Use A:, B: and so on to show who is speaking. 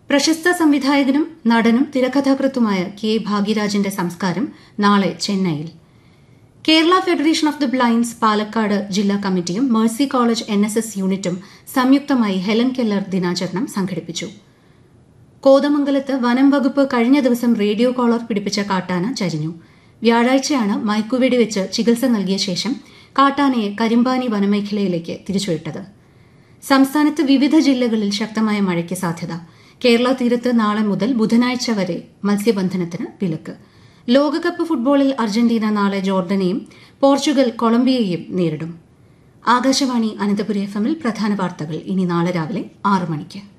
A: പ്രശസ്ത സംവിധായകനും നടനും തിരക്കഥാകൃത്തുമായ കെ ഭാഗ്യരാജിന്റെ സംസ്കാരം നാളെ ചെന്നൈയിൽ Kerala federation of the blinds Palakkad ജില്ലാ കമ്മിറ്റിയും Mercy college N S S യൂണിറ്റും സംയുക്തമായി ഹെലൻ കെല്ലർ ദിനാചരണം സംഘടിപ്പിച്ചു കോതമംഗലത്ത് വനം വകുപ്പ് കഴിഞ്ഞ ദിവസം റേഡിയോ കോളർ പിടിപ്പിച്ച കാട്ടാന ചരിഞ്ഞു വ്യാഴാഴ്ചയാണ് മയക്കുവെടി വെച്ച് ചികിത്സ നൽകിയ ശേഷം കാട്ടാനയെ കരിമ്പാനി വനമേഖലയിലേക്ക് തിരിച്ചുവിട്ടത് സംസ്ഥാനത്ത് വിവിധ ജില്ലകളിൽ ശക്തമായ മഴയ്ക്ക് സാധ്യത കേരള തീരത്ത് നാളെ മുതൽ ബുധനാഴ്ച വരെ മത്സ്യബന്ധനത്തിന് വിലക്ക് ലോകകപ്പ് ഫുട്ബോളിൽ അർജന്റീന നാളെ ജോർഡനെയും പോർച്ചുഗൽ കൊളംബിയയെയും നേരിടും ആകാശവാണി അനന്തപുരി എഫ് എമ്മിൽ പ്രധാന വാർത്തകൾ ഇനി നാളെ രാവിലെ ആറ് മണിക്ക്